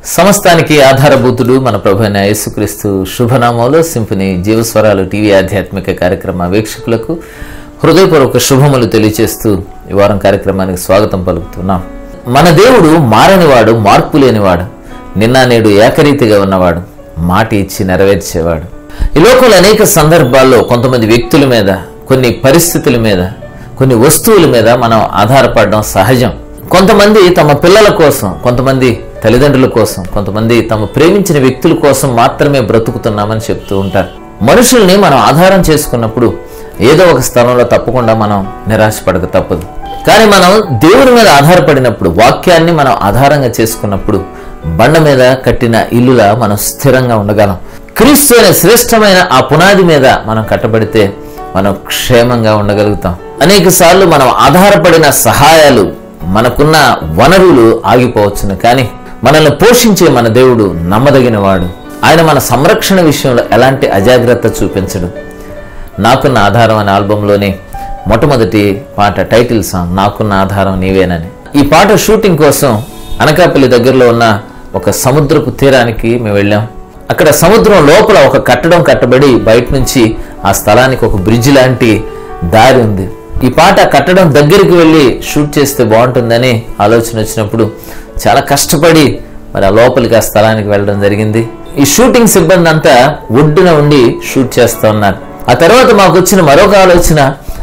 సమస్తానికి ఆధారభూతుడు మన ప్రభు అయిన యేసుక్రీస్తు శుభనామంలో సింఫనీ జీవస్వరాలు టీవీ ఆధ్యాత్మిక కార్యక్రమ వీక్షకులకు హృదయపూర్వక శుభములు తెలియచేస్తూ ఈ వారం కార్యక్రమానికి స్వాగతం పలుకుతున్నాం మన దేవుడు మారనివాడు మార్పు లేనివాడు నిన్న నేడు ఏకరీతిగా ఉన్నవాడు మాట ఇచ్చి నెరవేర్చేవాడు ఈ లోకంలో అనేక సందర్భాల్లో కొంతమంది వ్యక్తుల మీద కొన్ని పరిస్థితుల మీద కొన్ని వస్తువుల మీద మనం ఆధారపడడం సహజం కొంతమంది తమ పిల్లల కోసం కొంతమంది తల్లిదండ్రుల కోసం కొంతమంది తమ ప్రేమించిన వ్యక్తుల కోసం మాత్రమే బ్రతుకుతున్నామని చెప్తూ ఉంటారు మనుషుల్ని మనం ఆధారం చేసుకున్నప్పుడు ఏదో ఒక స్థలంలో తప్పకుండా మనం నిరాశపడక తప్పదు కానీ మనం దేవుని మీద ఆధారపడినప్పుడు వాక్యాన్ని మనం ఆధారంగా చేసుకున్నప్పుడు బండ మీద కట్టిన ఇల్లులా మనం స్థిరంగా ఉండగలం క్రీస్తు అనే శ్రేష్టమైన ఆ పునాది మీద మనం కట్టబడితే మనం క్షేమంగా ఉండగలుగుతాం అనేక సార్లు మనం ఆధారపడిన సహాయాలు మనకున్న వనరులు ఆగిపోవచ్చును కానీ మనల్ని పోషించే మన దేవుడు నమ్మదగినవాడు ఆయన మన సంరక్షణ విషయంలో ఎలాంటి అజాగ్రత్త చూపించడు నాకున్న ఆధారం అనే ఆల్బంలోనే మొట్టమొదటి పాట టైటిల్ సాంగ్ నాకున్న ఆధారం నీవేనని ఈ పాట షూటింగ్ కోసం అనకాపల్లి దగ్గరలో ఉన్న ఒక సముద్రపు తీరానికి మేము వెళ్ళాం అక్కడ సముద్రం లోపల ఒక కట్టడం కట్టబడి బయట నుంచి ఆ స్థలానికి ఒక బ్రిడ్జ్ లాంటి దారి ఉంది ఈ పాట కట్టడం దగ్గరికి వెళ్ళి షూట్ చేస్తే బాగుంటుందని ఆలోచన వచ్చినప్పుడు చాలా కష్టపడి మరి ఆ లోపలికి ఆ స్థలానికి వెళ్ళడం జరిగింది ఈ షూటింగ్ సిబ్బంది అంతా ఒడ్డున ఉండి షూట్ చేస్తూ ఉన్నారు ఆ తర్వాత మాకు వచ్చిన మరొక ఆలోచన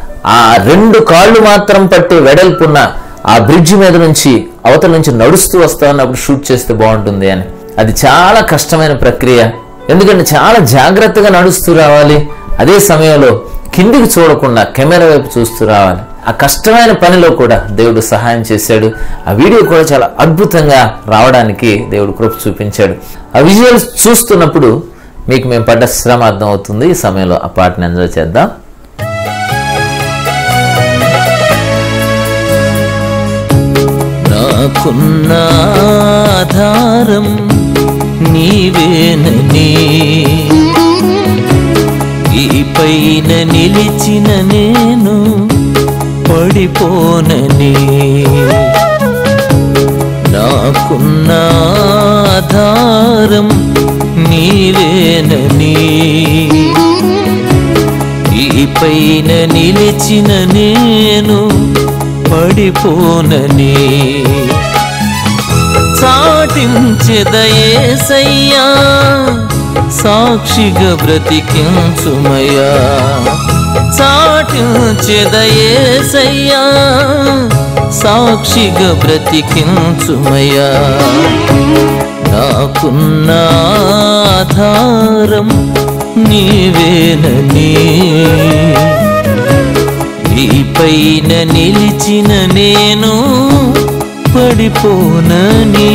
ఆ రెండు కాళ్ళు మాత్రం పట్టే వెడల్పున్న ఆ బ్రిడ్జ్ మీద నుంచి అవతల నుంచి నడుస్తూ వస్తా ఉన్నప్పుడు షూట్ చేస్తే బాగుంటుంది అని అది చాలా కష్టమైన ప్రక్రియ ఎందుకంటే చాలా జాగ్రత్తగా నడుస్తూ రావాలి అదే సమయంలో కిందికి చూడకుండా కెమెరా వైపు చూస్తూ రావాలి ఆ కష్టమైన పనిలో కూడా దేవుడు సహాయం చేశాడు ఆ వీడియో కూడా చాలా అద్భుతంగా రావడానికి దేవుడు కృప చూపించాడు ఆ విజువల్స్ చూస్తున్నప్పుడు మీకు మేము పడ్డ శ్రమ అర్థం అవుతుంది ఈ సమయంలో ఆ పాటను ఎంజాయ్ చేద్దాం నాకున్న ఆధారం నీవేనని ఈ పైన నిలిచిన నేను పడిపోనని నాకున్న ఆధారం నీవేనని ఈ పైన నిలిచిన నేను పడిపోనని చాటించెదయేసయ్యా సాక్షిగా బ్రతికించుమయ్యా చాటించెదయేసయ్యా సాక్షిగా బ్రతికించుమయ్యా నాకున్న ఆధారం నీవేనని ఈ పైన నిలిచిన నేను పడిపోనని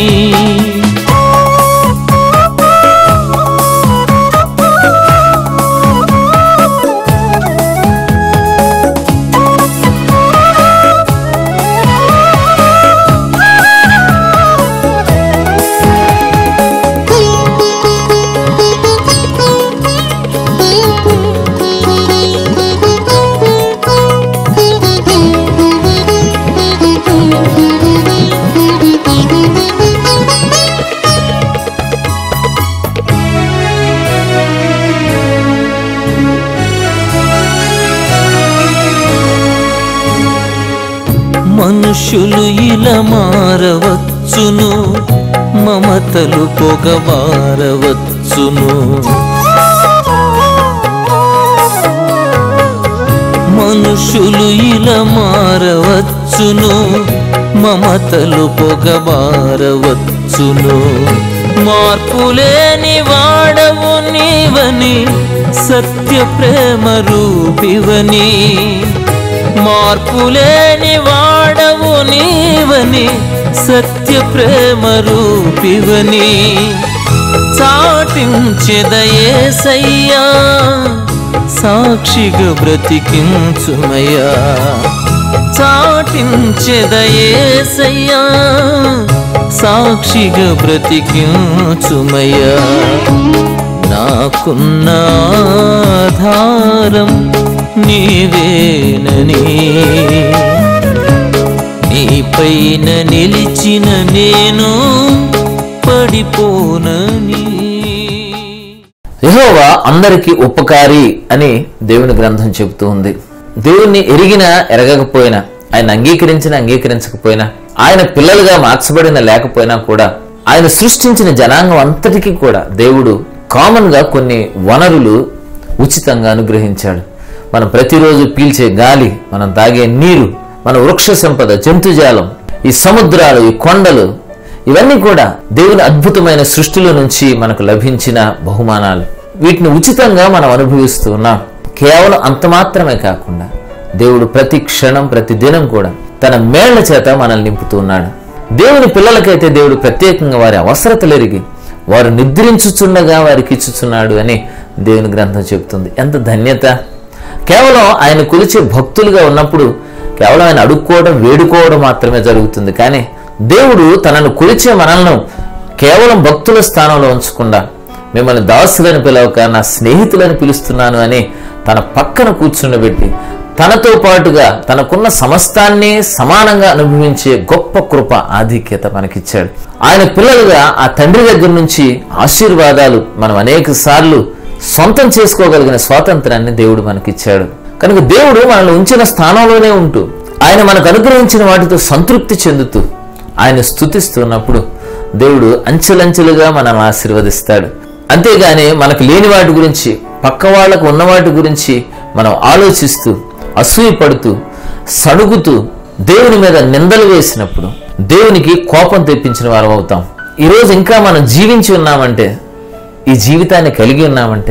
మనుషులు ఇలా మారవచ్చును మమతలు పొగవారవచ్చును మనుషులు ఇలా మారవచ్చును మమతలు పొగవారవచ్చును మార్పులేని వాడవు నీవని సత్య ప్రేమ రూపివని మార్పులేని వాడవు నీవని సత్య ప్రేమ రూపివని చాటించెదయేసయ్యా సాక్షిగా బ్రతికించుమయ్యా చాటించెదయేసయ్యా సాక్షిగా బ్రతికించుమయ్యా నాకున్న ఆధారం నీవేనని నీ పైన నిలిచిన నేను వాడిపోనని యెహోవా అందరికీ ఉపకారి అని దేవుని గ్రంథం చెబుతూ ఉంది దేవుణ్ణి ఎరిగినా ఎరగకపోయినా ఆయన అంగీకరించిన అంగీకరించకపోయినా ఆయన పిల్లలుగా మార్చబడిన లేకపోయినా కూడా ఆయన సృష్టించిన జనాంగం అంతటికీ కూడా దేవుడు కామన్ గా కొన్ని వనరులు ఉచితంగా అనుగ్రహించాడు మనం ప్రతిరోజు పీల్చే గాలి మనం తాగే నీరు మన వృక్ష సంపద జంతుజాలం ఈ సముద్రాలు ఈ కొండలు ఇవన్నీ కూడా దేవుని అద్భుతమైన సృష్టిలో నుంచి మనకు లభించిన బహుమానాలు వీటిని ఉచితంగా మనం అనుభవిస్తూ ఉన్నాం కేవలం అంత మాత్రమే కాకుండా దేవుడు ప్రతి క్షణం ప్రతి దినం కూడా తన మేళ్ల చేత మనల్ని నింపుతూ ఉన్నాడు దేవుని పిల్లలకైతే దేవుడు ప్రత్యేకంగా వారి అవసరతలు ఎరిగి వారు నిద్రించుచుండగా వారికి ఇచ్చుచున్నాడు అని దేవుని గ్రంథం చెబుతుంది ఎంత ధన్యత కేవలం ఆయన కొలిచే భక్తులుగా ఉన్నప్పుడు కేవలం ఆయన అడుక్కోవడం వేడుకోవడం మాత్రమే జరుగుతుంది కానీ దేవుడు తనను కొలిచే మనల్ని కేవలం భక్తుల స్థానంలో ఉంచకుండా మిమ్మల్ని దాసులని పిలవక నా స్నేహితులని పిలుస్తున్నాను అని తన పక్కన కూర్చుండబెట్టి తనతో పాటుగా తనకున్న సమస్తాన్ని సమానంగా అనుభవించే గొప్ప కృప ఆధిక్యత మనకిచ్చాడు ఆయన పిల్లలుగా ఆ తండ్రి దగ్గర నుంచి ఆశీర్వాదాలు మనం అనేక సార్లు సొంతం చేసుకోగలిగిన స్వాతంత్రాన్ని దేవుడు మనకిచ్చాడు కనుక దేవుడు మనల్ని ఉంచిన స్థానంలోనే ఉంటూ ఆయన మనకు అనుగ్రహించిన వాటితో సంతృప్తి చెందుతూ ఆయన స్థుతిస్తున్నప్పుడు దేవుడు అంచెలంచెలుగా మనల్ని ఆశీర్వదిస్తాడు అంతేగాని మనకు లేని వాటి గురించి పక్క వాళ్ళకు ఉన్న వాటి గురించి మనం ఆలోచిస్తూ అసూయపడుతూ సణుగుతూ దేవుని మీద నిందలు వేసినప్పుడు దేవునికి కోపం తెప్పించిన వారం అవుతాం ఈరోజు ఇంకా మనం జీవించి ఉన్నామంటే ఈ జీవితాన్ని కలిగి ఉన్నామంటే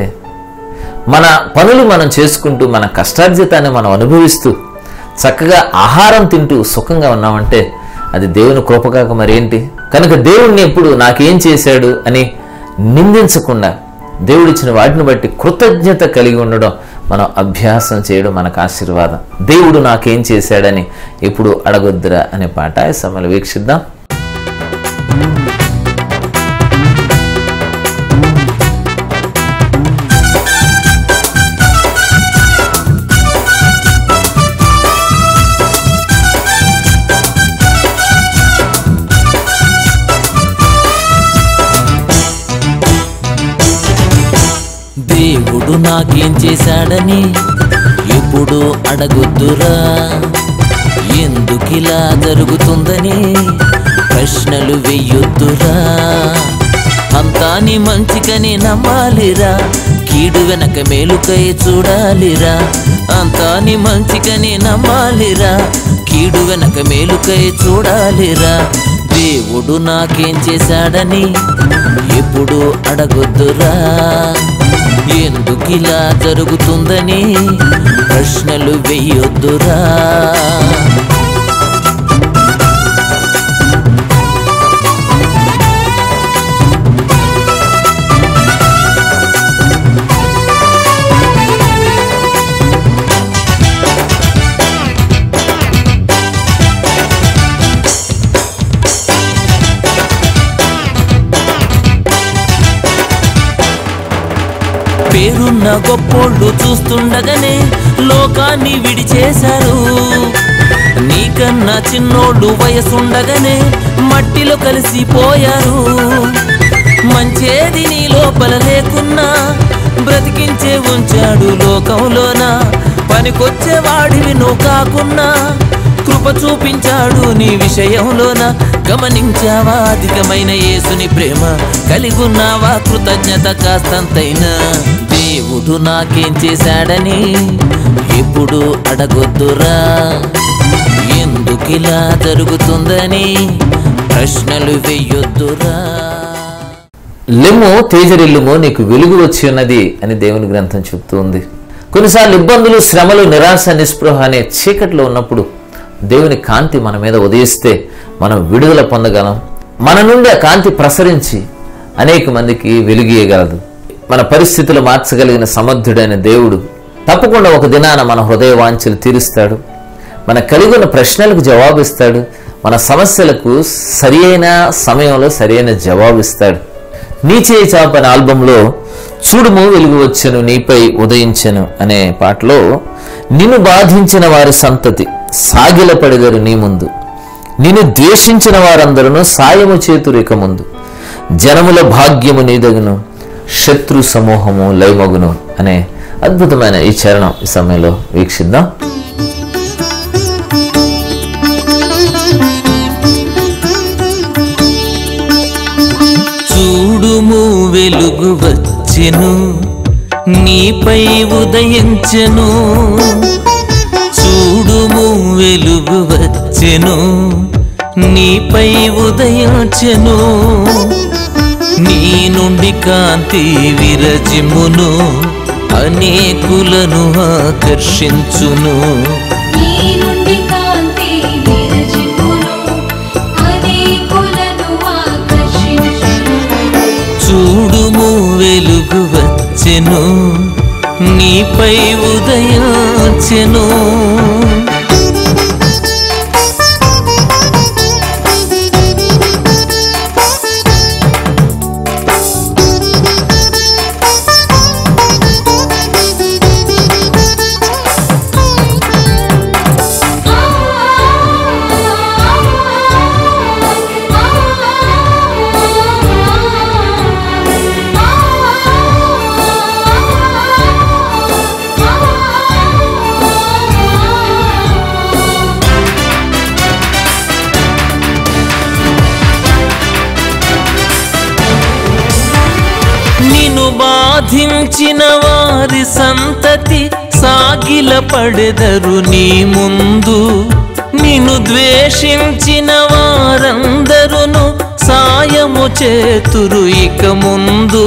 మన పనులు మనం చేసుకుంటూ మన కష్టార్జితాన్ని మనం అనుభవిస్తూ చక్కగా ఆహారం తింటూ సుఖంగా ఉన్నామంటే అది దేవుని కృపకాక మరేంటి కనుక దేవుణ్ణి ఎప్పుడు నాకేం చేశాడు అని నిందించకుండా దేవుడిచ్చిన వాటిని బట్టి కృతజ్ఞత కలిగి ఉండడం మనం అభ్యాసం చేయడం మనకు ఆశీర్వాదం దేవుడు నాకేం చేశాడని ఎప్పుడు అడగొద్దురా అనే పాట ఈ సమయంలో వీక్షిద్దాం దేవుడు నాకేం చేశాడని ఎప్పుడు అడగొద్దురా ఎందుకిలా జరుగుతుందని ప్రశ్నలు వెయ్యొద్దురా అంతా నీ మంచికని నమ్మాలిరా కీడు వెనక మేలుకై చూడాలిరా అంతా నీ మంచికని నమ్మాలిరా కీడు వెనక మేలుకై చూడాలిరా దేవుడు నాకేం చేశాడని ఎప్పుడు అడగొద్దురా ఎందుకిలా జరుగుతుందని ప్రశ్నలు వెయ్యొద్దురా పేరున్న గొప్పోళ్ళు చూస్తుండగానే లోకాన్ని విడిచేశారు నీకన్నా చిన్నోళ్ళు వయసుండగానే మట్టిలో కలిసిపోయారు మంచేది నీ లోపల లేకున్నా బ్రతికించే ఉంచాడు లోకంలోన పనికొచ్చే వాడివి నువ్వు కాకున్నా కృప చూపించాడు నీ విషయంలోన గమనించావా అధికమైన యేసుని ప్రేమ కలిగున్నావా కృతజ్ఞత కాస్తంతైనా దేవుడు నాకేం చేశాడని ఎప్పుడు అడగొద్దురా ఎందుకిలా జరుగుతుందని ప్రశ్నలు వెయ్యొద్దురా లెమ్ము తేజరిల్లుము నీకు వెలుగు వచ్చి ఉన్నది అని దేవుని గ్రంథం చెబుతూ ఉంది కొన్నిసార్లు ఇబ్బందులు శ్రమలు నిరాశ నిస్పృహ అనే చీకట్లో ఉన్నప్పుడు దేవుని కాంతి మన మీద ఉదయిస్తే మనం విడుదల పొందగలం మన నుండి ఆ కాంతి ప్రసరించి అనేక మందికి వెలుగీయగలదు మన పరిస్థితులు మార్చగలిగిన సమర్థుడైన దేవుడు తప్పకుండా ఒక దినాన మన హృదయ వాంఛలు తీరుస్తాడు మన కలిగి ఉన్న ప్రశ్నలకు జవాబిస్తాడు మన సమస్యలకు సరి అయిన సమయంలో సరైన జవాబిస్తాడు నీ చేయి చాప అనే ఆల్బంలో చూడుము వెలుగు వచ్చెను నీపై ఉదయించెను అనే పాటలో నిన్ను బాధించిన వారి సంతతి సాగిలపడెదరు నీ ముందు నిన్ను ద్వేషించిన వారందరూ సాయము చేతురు ఇక ముందు జనముల భాగ్యము నీదగును శత్రు సమూహము లైమగును అనే అద్భుతమైన ఈ చరణం ఈ సమయంలో వీక్షిద్దాం చూడుము వెలుగు వచ్చెను నీపై ఉదయించెను చూడుము వెలుగు వచ్చెను నీపై ఉదయించెను నీ నుండి కాంతి విరజిమును అనేకులను ఆకర్షించును నీ నుండి కాంతి విరజిమ్మును, అనేకులను ఆకర్షించును. చూడుము వెలుగు వచ్చెను నీపై ఉదయించెను ఆ, ఆ, నిన్ను బాధించిన వారి సంతతి సాగిల పడెదరు నీ ముందు నిన్ను ద్వేషించిన వారందరును సాయము చేతురు ఇక ముందు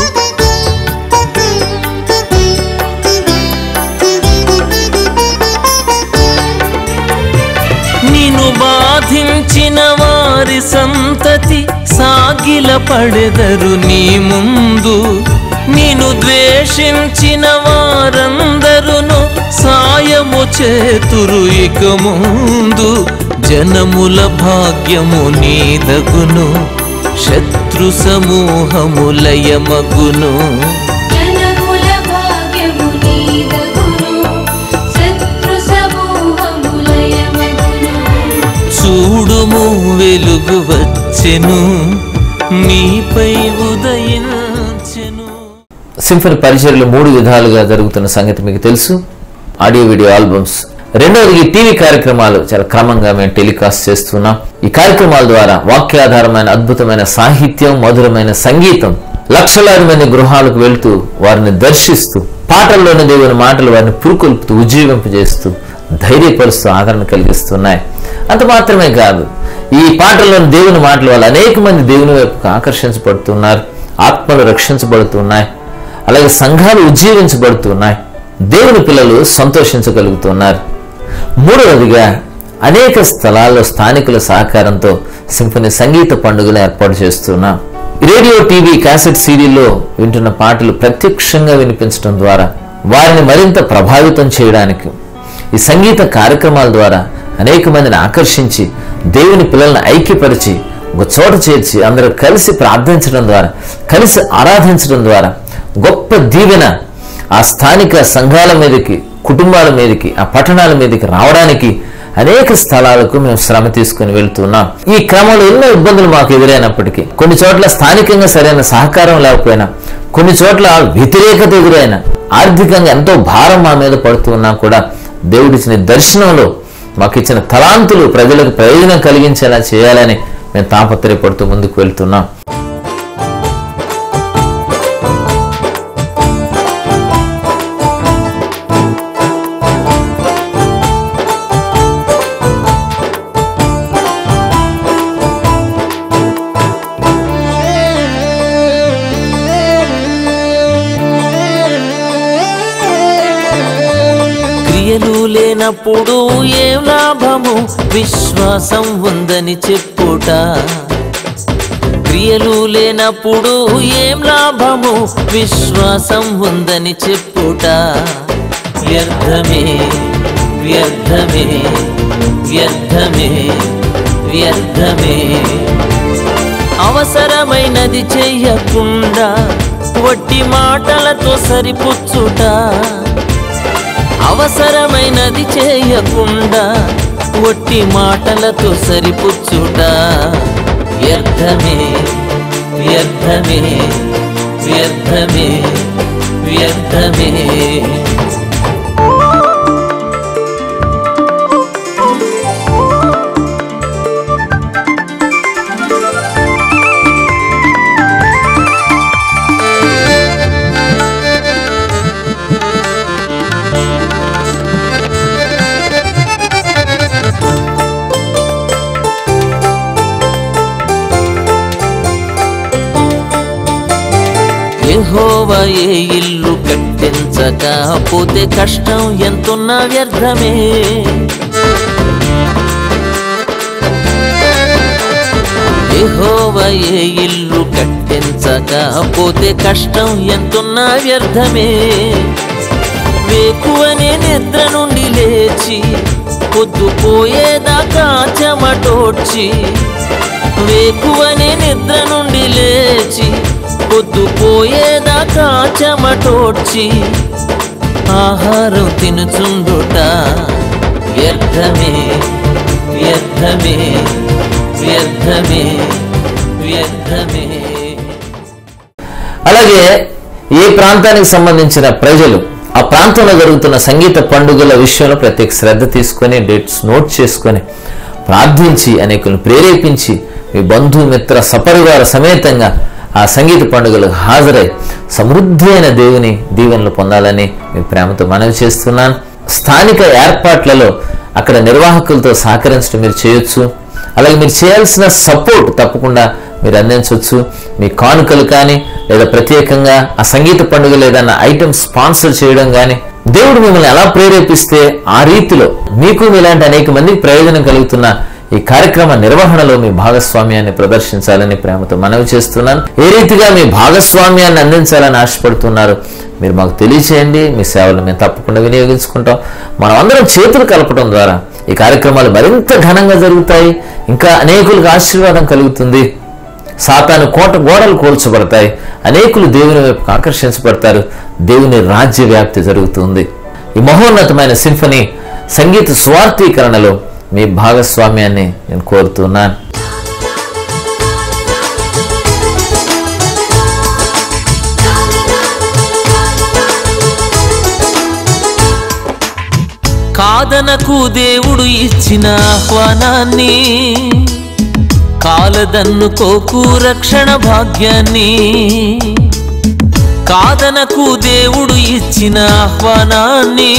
నిన్ను బాధించిన వారి సంతతి సాగిల పడెదరు నీ ముందు నిన్ను ద్వేషించిన వారందరును సాయము చేతురు ఇక ముందు జనముల భాగ్యము నీదగును శత్రు సమూహము లయమగును జనముల భాగ్యము నీదగును, శత్రు సమూహము లయమగును. చూడుము వెలుగు వచ్చెను నీపై ఉదయించెను సింఫనీ పరిచర్లు మూడు విధాలుగా జరుగుతున్న సంగతి మీకు తెలుసు ఆడియో వీడియో ఆల్బమ్స్ రెండవది ఈ టీవీ కార్యక్రమాలు చాలా క్రమంగా మేము టెలికాస్ట్ చేస్తున్నాం ఈ కార్యక్రమాల ద్వారా వాక్యాధారమైన అద్భుతమైన సాహిత్యం మధురమైన సంగీతం లక్షలాది మంది గృహాలకు వెళ్తూ వారిని దర్శిస్తూ పాటల్లోని దేవుని మాటలు వారిని పురుకొల్పుతూ ఉజ్జీవింపజేస్తూ ధైర్యపరుస్తూ ఆదరణ కలిగిస్తున్నాయి అంత మాత్రమే కాదు ఈ పాటల్లోని దేవుని మాటల వల్ల అనేక మంది దేవుని వైపుకు ఆకర్షించబడుతున్నారు ఆత్మలు రక్షించబడుతున్నాయి అలాగే సంఘాలు ఉజ్జీవించబడుతున్నాయి దేవుని పిల్లలు సంతోషించగలుగుతున్నారు మూడవదిగా అనేక స్థలాల్లో స్థానికుల సహకారంతో సింఫనీ సంగీత పండుగలు ఏర్పాటు చేస్తున్నాం రేడియో టీవీ క్యాసెట్ సీడీల్లో వింటున్న పాటలు ప్రత్యక్షంగా వినిపించడం ద్వారా వారిని మరింత ప్రభావితం చేయడానికి ఈ సంగీత కార్యక్రమాల ద్వారా అనేక మందిని ఆకర్షించి దేవుని పిల్లల్ని ఐక్యపరిచి ఒక చోట చేర్చి అందరూ కలిసి ప్రార్థించడం ద్వారా కలిసి ఆరాధించడం ద్వారా గొప్ప దీవెన ఆ స్థానిక సంఘాల మీదకి కుటుంబాల మీదకి ఆ పట్టణాల మీదకి రావడానికి అనేక స్థలాలకు మేము శ్రమ తీసుకుని వెళ్తున్నాం ఈ క్రమంలో ఎన్నో ఇబ్బందులు మాకు ఎదురైనప్పటికీ కొన్ని చోట్ల స్థానికంగా సరైన సహకారం లేకపోయినా కొన్ని చోట్ల వ్యతిరేకత ఎదురైనా ఆర్థికంగా ఎంతో భారం మా మీద పడుతున్నా కూడా దేవుడిచ్చిన దర్శనంలో మాకు ఇచ్చిన తలాంతులు ప్రజలకు ప్రయోజనం కలిగించేలా చేయాలని మేము తాపత్రయపడుతూ ముందుకు వెళ్తున్నాం క్రియలు లేనప్పుడు ఏం లాభము విశ్వాసం ఉందని చెప్పుట క్రియలు లేనప్పుడు ఏం లాభము విశ్వాసం ఉందని చెప్పుట వ్యర్థమే వ్యర్థమే వ్యర్థమే వ్యర్థమే అవసరమైనది చెయ్యకుండా వట్టి మాటలతో సరిపుచ్చుట అవసరమైనది చేయకుండా ఒట్టి మాటలతో సరిపుచ్చుట వ్యర్థమే వ్యర్థమే వ్యర్థమే వ్యర్థమే యెహోవా ఏ ఇల్లు కట్టించకపోతే కష్టం ఎంతున్నా వ్యర్థమే యెహోవా ఏ ఇల్లు కట్టించకపోతే కష్టం ఎంతున్నా వ్యర్థమే వేకువనే నిద్ర నుండి లేచి పొద్దుపోయేదాకా చెమటోడ్చి వేకువనే నిద్ర నుండి లేచి పొద్దుపోయేదాకా చెమటోడ్చి ఆహారం తినుచుండుట వ్యర్థమే వ్యర్థమే వ్యర్థమే వ్యర్థమే అలాగే ఏ ప్రాంతానికి సంబంధించిన ప్రజలు ఆ ప్రాంతంలో జరుగుతున్న సంగీత పండుగల విషయంలో ప్రత్యేక శ్రద్ధ తీసుకొని డేట్స్ నోట్ చేసుకొని ప్రార్థించి అనేకులను ప్రేరేపించి మీ బంధు మిత్ర సపరివార సమేతంగా ఆ సంగీత పండుగలకు హాజరై సమృద్ధి అయిన దేవుని దీవెనలు పొందాలని మీ ప్రేమతో మనవి చేస్తున్నాను స్థానిక ఏర్పాట్లలో అక్కడ నిర్వాహకులతో సహకరించడం మీరు చేయొచ్చు అలాగే మీరు చేయాల్సిన సపోర్ట్ తప్పకుండా మీరు అందించవచ్చు మీ కానుకలు కానీ లేదా ప్రత్యేకంగా ఆ సంగీత పండుగ ఏదైనా ఐటమ్ స్పాన్సర్ చేయడం కానీ దేవుడు మిమ్మల్ని ఎలా ప్రేరేపిస్తే ఆ రీతిలో మీకు మీలాంటి అనేక మందికి ప్రయోజనం కలుగుతున్న ఈ కార్యక్రమ నిర్వహణలో మీ భాగస్వామ్యాన్ని ప్రదర్శించాలని ప్రేమతో మనవి చేస్తున్నాను ఏ రీతిగా మీ భాగస్వామ్యాన్ని అందించాలని ఆశపడుతున్నారు మీరు మాకు తెలియచేయండి మీ సేవలు మేము తప్పకుండా వినియోగించుకుంటాం మనం అందరం చేతులు కలపడం ద్వారా ఈ కార్యక్రమాలు మరింత ఘనంగా జరుగుతాయి ఇంకా అనేకులకు ఆశీర్వాదం కలుగుతుంది సాతాను కోట గోడలు కూల్చబడతాయి అనేకులు దేవుని వైపు ఆకర్షించబడతారు దేవుని రాజ్య వ్యాప్తి జరుగుతుంది ఈ మహోన్నతమైన సింఫనీ సంగీత స్వార్థీకరణలో మీ భాగస్వామ్యాన్ని నేను కోరుతున్నాను కాదనకు దేవుడు ఇచ్చిన ఆహ్వానాన్ని కాలదన్నుకోకు రక్షణ భాగ్యాన్ని కాదనకు దేవుడు ఇచ్చిన ఆహ్వానాన్ని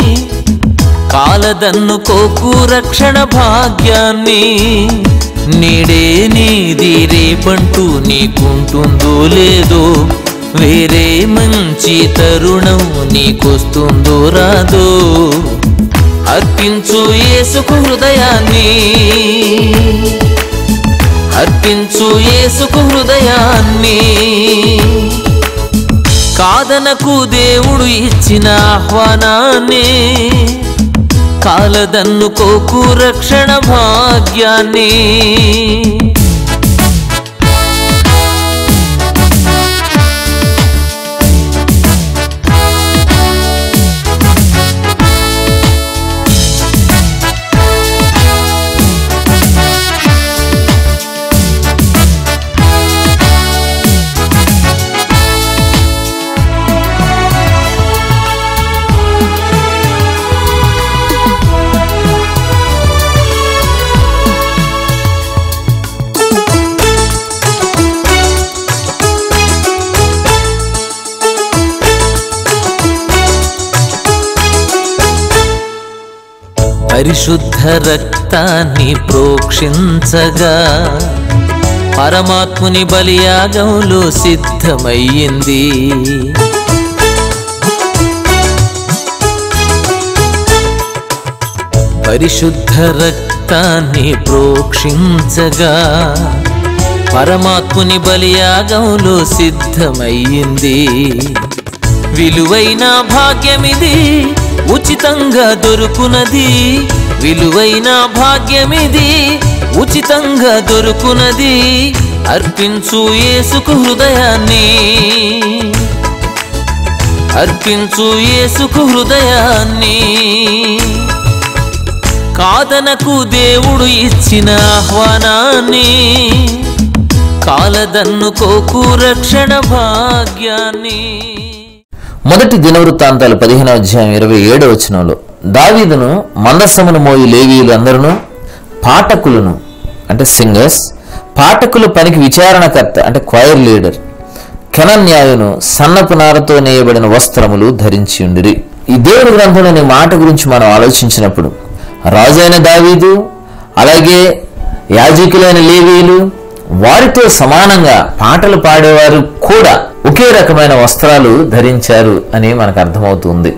కాలదన్నుకోకు రక్షణ భాగ్యాన్ని నీడే నీది రేపంటూ నీకుంటుందో లేదో వేరే మంచి తరుణం నీకొస్తుందో రాదో అర్పించు యేసుకు హృదయాన్ని అర్పించు యేసుకు హృదయాన్ని కాదనకు దేవుడు ఇచ్చిన ఆహ్వానాన్ని కాలదన్నుకోకు రక్షణ భాగ్యాన్ని పరిశుద్ధ రక్తాన్ని ప్రోక్షించగా పరమాత్ముని బలియాగంలో సిద్ధమయ్యింది పరిశుద్ధ రక్తాన్ని ప్రోక్షించగా పరమాత్ముని బలియాగంలో సిద్ధమయ్యింది విలువైన భాగ్యమిది ఉచితంగా దొరుకునది విలువైన భాగ్యమిది ఉచితంగా దొరుకునది అర్పించు యేసుకు హృదయాన్ని అర్పించు యేసుకు హృదయాన్ని కాదనకు దేవుడు ఇచ్చిన ఆహ్వానాన్ని కాలదన్నుకోకు రక్షణ భాగ్యాన్ని మొదటి దినవృత్తాంతాలు పదిహేనవ అధ్యాయం ఇరవై ఏడవ వచనంలో దావీదును మందస్సమును మోయి లేవీయులు అందరూ పాఠకులను అంటే సింగర్స్ పాఠకుల పనికి విచారణకర్త అంటే క్వైర్ లీడర్ కెనన్యాయును సన్నపు నారతో నేయబడిన వస్త్రములు ధరించి ఉండిరి ఈ దేవుని గ్రంథంలోని మాట గురించి మనం ఆలోచించినప్పుడు రాజైన దావీదు అలాగే యాజకులైన లేవీయులు వారితో సమానంగా పాటలు పాడేవారు కూడా ఒకే రకమైన వస్త్రాలు ధరించారు అని మనకు అర్థమవుతుంది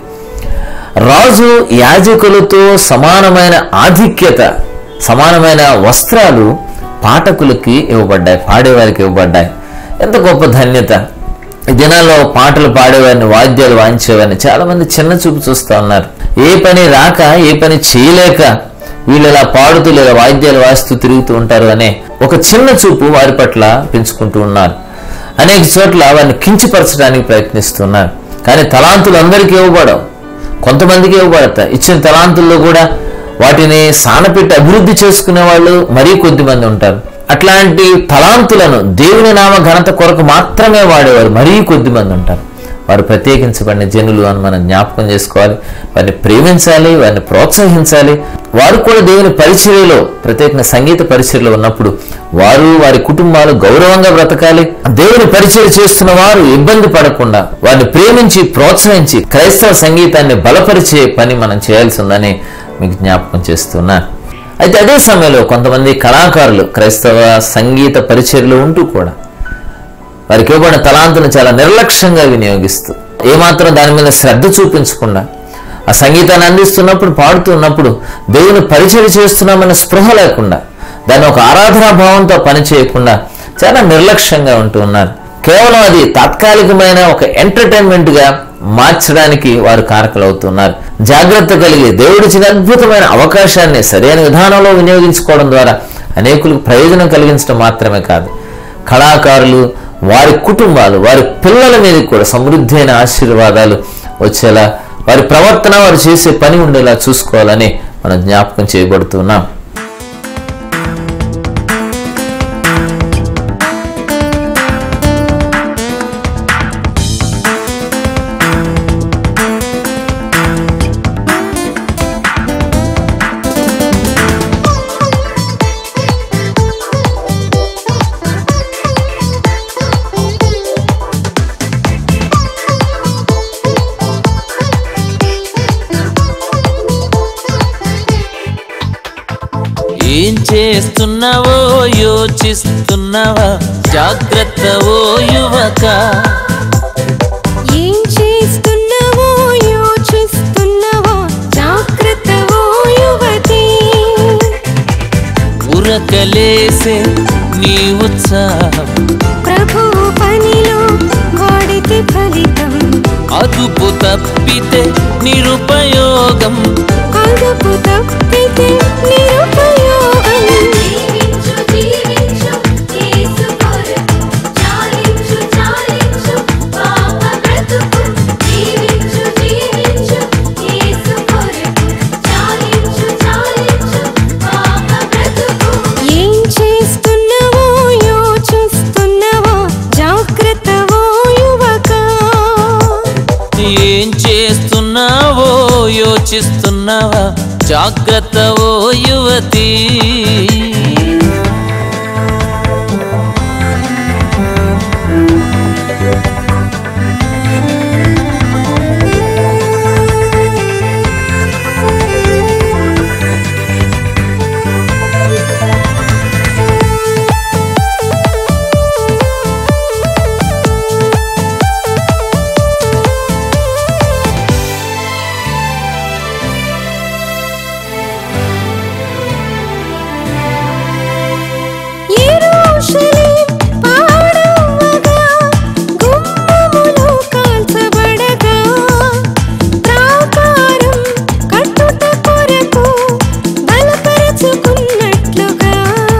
రాజు యాజకులతో సమానమైన ఆధిక్యత సమానమైన వస్త్రాలు పాఠకులకి ఇవ్వబడ్డాయి పాడేవారికి ఇవ్వబడ్డాయి ఎంత గొప్ప ధన్యత ఈ దినాల్లో పాటలు పాడేవారిని వాద్యాలు వాయించేవారిని చాలా మంది చిన్న చూపు చూస్తూ ఉన్నారు ఏ పని రాక ఏ పని చేయలేక వీళ్ళు ఇలా పాడుతూ లేదా వాయిద్యాలు వాయిస్తూ తిరుగుతూ ఉంటారు అనే ఒక చిన్న చూపు వారి పట్ల పెంచుకుంటూ ఉన్నారు అనేక చోట్ల వారిని కించపరచడానికి ప్రయత్నిస్తున్నారు కానీ తలాంతులు అందరికీ ఇవ్వబడవు కొంతమందికి ఇవ్వబడతాయి ఇచ్చిన తలాంతుల్లో కూడా వాటిని సానపెట్టి అభివృద్ధి చేసుకునే వాళ్ళు మరీ కొద్ది మంది ఉంటారు అట్లాంటి తలాంతులను దేవుని నామ ఘనత కొరకు మాత్రమే వాడేవారు మరీ కొద్ది మంది ఉంటారు వారు ప్రత్యేకించబడిన జనులు అని మనం జ్ఞాపకం చేసుకోవాలి వారిని ప్రేమించాలి వారిని ప్రోత్సహించాలి వారు కూడా దేవుని పరిచర్యలో ప్రత్యేకంగా సంగీత పరిచర్యలో ఉన్నప్పుడు వారు వారి కుటుంబాలు గౌరవంగా బ్రతకాలి దేవుని పరిచయం చేస్తున్న వారు ఇబ్బంది పడకుండా వారిని ప్రేమించి ప్రోత్సహించి క్రైస్తవ సంగీతాన్ని బలపరిచే పని మనం చేయాల్సి ఉందని మీకు జ్ఞాపకం చేస్తున్నా అయితే అదే సమయంలో కొంతమంది కళాకారులు క్రైస్తవ సంగీత పరిచర్యలో ఉంటూ కూడా వారికి ఇవ్వబడిన తలాంతును చాలా నిర్లక్ష్యంగా వినియోగిస్తూ ఏమాత్రం దాని మీద శ్రద్ధ చూపించకుండా ఆ సంగీతాన్ని అందిస్తున్నప్పుడు పాడుతున్నప్పుడు దేవుని పరిచయం చేస్తున్నామన్న స్పృహ లేకుండా దాన్ని ఒక ఆరాధనా భావంతో పని చేయకుండా చాలా నిర్లక్ష్యంగా ఉంటూ ఉన్నారు కేవలం అది తాత్కాలికమైన ఒక ఎంటర్టైన్మెంట్గా మార్చడానికి వారు కారకులవుతున్నారు జాగ్రత్త కలిగి దేవుడిచ్చిన అద్భుతమైన అవకాశాన్ని సరైన విధానంలో వినియోగించుకోవడం ద్వారా అనేకులకు ప్రయోజనం కలిగించడం మాత్రమే కాదు కళాకారులు వారి కుటుంబాలు వారి పిల్లల మీద కూడా సమృద్ధి అయిన ఆశీర్వాదాలు వచ్చేలా వారి ప్రవర్తన వారు చేసే పని ఉండేలా చూసుకోవాలని మనం జ్ఞాపకం చేయబడుతున్నాం ఏం చేస్తున్నావో యోచిస్తున్నావా జాగ్రత్త ఓ యువక ఏం చేస్తున్నావో యోచిస్తున్నావో జాగ్రత్త ఓ యువతి ఉరకలేసే నీ ఉత్సాహం ప్రభు పనిలో వాడితే ఫలితం అదుపు తప్పితే నిరుపయోగం అదుపు తప్పితే నిరుపయోగం జీవించు జీవించు యేసు కొరకు చాలించు చాలించు పాప బ్రతుకు జీవించు జీవించు యేసు కొరకు చాలించు చాలించు పాప బ్రతుకు ఏం చేస్తున్నావో యోచిస్తున్నావో జాగ్రత్త ఓ యువక ఏం చేస్తున్నావో యోచిస్తున్నావా జాగ్రత్త ఓ యువతి యెరూషలేం పాడవగా గుమ్మములు కాల్చబడగా ప్రాకారం కట్టుట కొరకు బలపరచుకున్నట్లుగా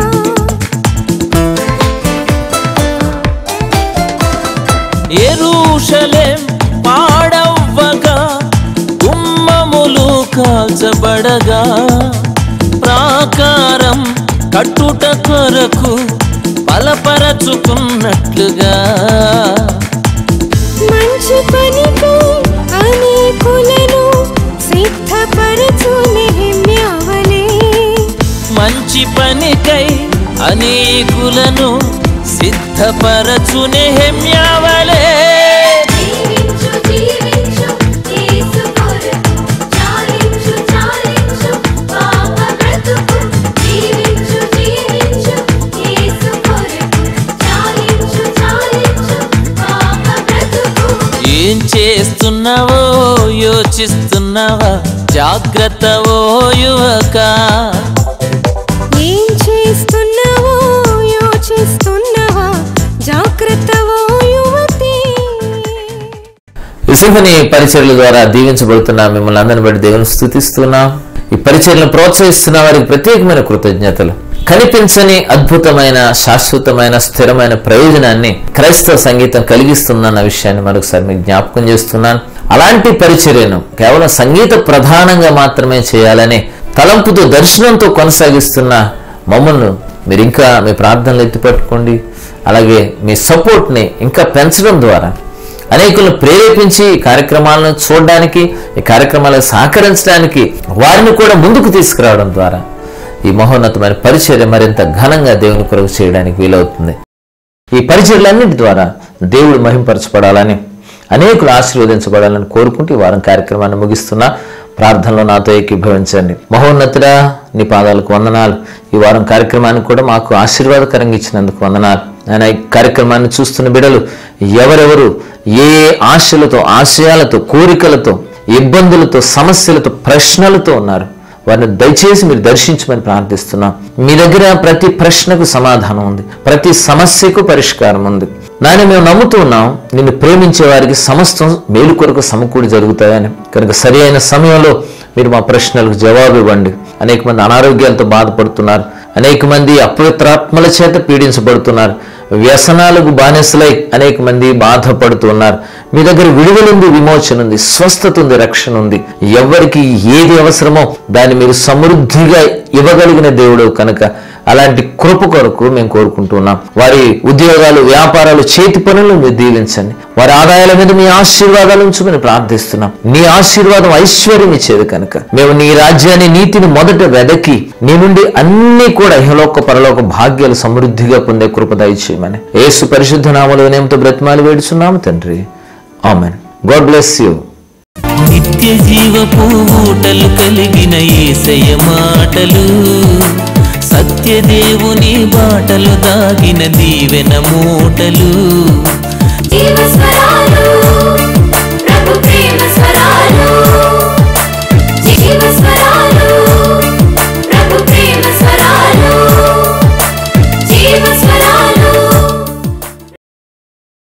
ఎరుషలేం పాడవ్వగా గుమ్మములు కాల్చబడగా ప్రాకారం కట్టుట కొరకు బలపరచుకున్నట్లుగా మంచి పనికై అనేకులను సిద్ధపరచు నెహెమ్యావలే మంచి పనికై అనేకులను సిద్ధపరచునే హెమ్యావలే జీవించు జీవించు యేసు కొరకు చాలించు చాలించు పాప బ్రతుకు జీవించు జీవించు యేసు కొరకు చాలించు చాలించు పాప బ్రతుకు ఏం చేస్తున్నావో యోచిస్తున్నావా జాగ్రత్త ఓ యువక ఏం చేస్తున్నావో యోచిస్తున్నావా జాగ్రత్త ఓ యువతి యూసుఫని పరిచర్ల ద్వారా దీవించబడుతున్నా మిమ్మల్ని అందరిని బట్టి దేవుని స్థుతిస్తున్నా ఈ పరిచర్లను ప్రోత్సహిస్తున్న వారికి ప్రత్యేకమైన కృతజ్ఞతలు కనిపించని అద్భుతమైన శాశ్వతమైన స్థిరమైన ప్రయోజనాన్ని క్రైస్తవ సంగీతం కలిగిస్తుందన్న విషయాన్ని మరొకసారి మీకు జ్ఞాపకం చేస్తున్నాను అలాంటి పరిచర్యను కేవలం సంగీత ప్రధానంగా మాత్రమే చేయాలని తలంపుతో దర్శనంతో కొనసాగిస్తున్న మమ్మల్ని మీరు ఇంకా మీ ప్రార్థనలు ఎత్తిపట్టుకోండి అలాగే మీ సపోర్ట్ని ఇంకా పెంచడం ద్వారా అనేకులను ప్రేరేపించి ఈ కార్యక్రమాలను చూడడానికి ఈ కార్యక్రమాలకు సహకరించడానికి వారిని కూడా ముందుకు తీసుకురావడం ద్వారా ఈ మహోన్నతమైన పరిచర్య మరింత ఘనంగా దేవుని కొరకు చేయడానికి వీలవుతుంది ఈ పరిచర్లన్నింటి ద్వారా దేవుడు మహింపరచబడాలని అనేకులు ఆశీర్వదించబడాలని కోరుకుంటూ ఈ వారం కార్యక్రమాన్ని ముగిస్తున్నా ప్రార్థనలో నాతో ఏకీభవించండి మహోన్నతుడా నీ పాదాలకు వందనాలు ఈ వారం కార్యక్రమాన్ని కూడా మాకు ఆశీర్వాదకరంగా ఇచ్చినందుకు వందనాలు ఆయన ఈ కార్యక్రమాన్ని చూస్తున్న బిడలు ఎవరెవరు ఏ ఏ ఆశలతో ఆశయాలతో కోరికలతో ఇబ్బందులతో సమస్యలతో ప్రశ్నలతో ఉన్నారు వారిని దయచేసి మీరు దర్శించమని ప్రార్థిస్తున్నాం మీ దగ్గర ప్రతి ప్రశ్నకు సమాధానం ఉంది ప్రతి సమస్యకు పరిష్కారం ఉంది నాయన మేము నమ్ముతూ ఉన్నాం నిన్ను ప్రేమించే వారికి సమస్తం మేలు కొరకు సమకూడి జరుగుతాయని కనుక సరి అయిన సమయంలో మీరు మా ప్రశ్నలకు జవాబు ఇవ్వండి అనేక మంది అనారోగ్యాలతో బాధపడుతున్నారు అనేక మంది అపవిత్రాత్మల చేత పీడించబడుతున్నారు వ్యసనాలకు బానిసలై అనేక మంది బాధపడుతున్నారు మీ దగ్గర విడుదలుంది విమోచన ఉంది స్వస్థత ఉంది రక్షణ ఉంది ఎవరికి ఏది అవసరమో దాన్ని మీరు సమృద్ధిగా ఇవ్వగలిగిన దేవుడు కనుక అలాంటి కృప కొరకు మేము కోరుకుంటున్నాం వారి ఉద్యోగాలు వ్యాపారాలు చేతి పనులు మీరు దీవించండి వారి ఆదాయాల మీద మీ ఆశీర్వాదాలు ఉంచమని ప్రార్థిస్తున్నాం నీ ఆశీర్వాదం ఐశ్వర్యం ఇచ్చేది కనుక మేము నీ రాజ్యాన్ని నీతిని మొదట వెదకి నీ నుండి అన్ని కూడా ఇహలోక పరలోక భాగ్యాలు సమృద్ధిగా పొందే కృప దయచేయమని యేసు పరిశుద్ధ నామలో నేమతో బ్రతిమాలు వేడుచున్నాము తండ్రి ఆమెన్ గాడ్ బ్లెస్ యూ నిత్య జీవపు ఊటలు కలిగిన ఏసయ మాటలు సత్యదేవుని బాటలు దాగిన దీవెన మూటలు జీవస్వర